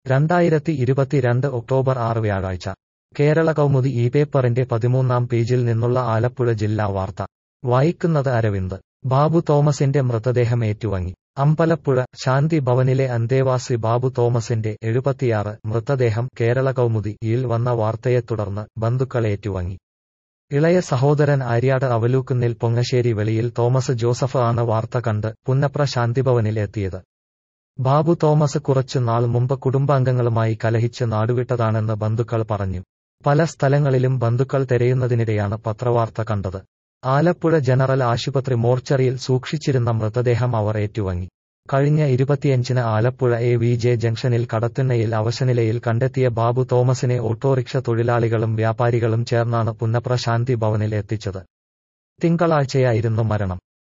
രണ്ടായിരത്തി ഇരുപത്തിരണ്ട് ഒക്ടോബർ ആറ് വ്യാഴാഴ്ച കേരള കൗമുദി ഈ പേപ്പറിന്റെ പതിമൂന്നാം പേജിൽ നിന്നുള്ള ആലപ്പുഴ ജില്ലാ വാർത്ത വായിക്കുന്നത് അരവിന്ദ് ബാബു തോമസിന്റെ മൃതദേഹം ഏറ്റുവാങ്ങി അമ്പലപ്പുഴ ശാന്തി ഭവനിലെ അന്തേവാസി ബാബു തോമസിന്റെ എഴുപത്തിയാറ് മൃതദേഹം കേരള കൗമുദിയിൽ വന്ന വാർത്തയെ തുടർന്ന് ബന്ധുക്കൾ ഏറ്റുവാങ്ങി ഇളയ സഹോദരൻ ആര്യാട് അവലൂക്കുന്നിൽ പൊങ്ങശ്ശേരി വെളിയിൽ തോമസ് ജോസഫ് ആണ് വാർത്ത കണ്ട് പുന്നപ്ര ശാന്തിഭവനിൽ എത്തിയത് ബാബു തോമസ് കുറച്ചു നാൾ മുമ്പ് കുടുംബാംഗങ്ങളുമായി കലഹിച്ച് നാടുവിട്ടതാണെന്ന് ബന്ധുക്കൾ പറഞ്ഞു പല സ്ഥലങ്ങളിലും ബന്ധുക്കൾ തിരയുന്നതിനിടെയാണ് പത്രവാർത്ത കണ്ടത് ആലപ്പുഴ ജനറൽ ആശുപത്രി മോർച്ചറിയിൽ സൂക്ഷിച്ചിരുന്ന മൃതദേഹം അവർ ഏറ്റുവാങ്ങി കഴിഞ്ഞ ഇരുപത്തിയഞ്ചിന് ആലപ്പുഴ എ വി ജെ ജംഗ്ഷനിൽ കടത്തിണ്ണയിൽ അവശനിലയിൽ കണ്ടെത്തിയ ബാബു തോമസിനെ ഓട്ടോറിക്ഷ തൊഴിലാളികളും വ്യാപാരികളും ചേർന്നാണ് പുന്നപ്ര ശാന്തി ഭവനിൽ എത്തിച്ചത് തിങ്കളാഴ്ചയായിരുന്നു മരണം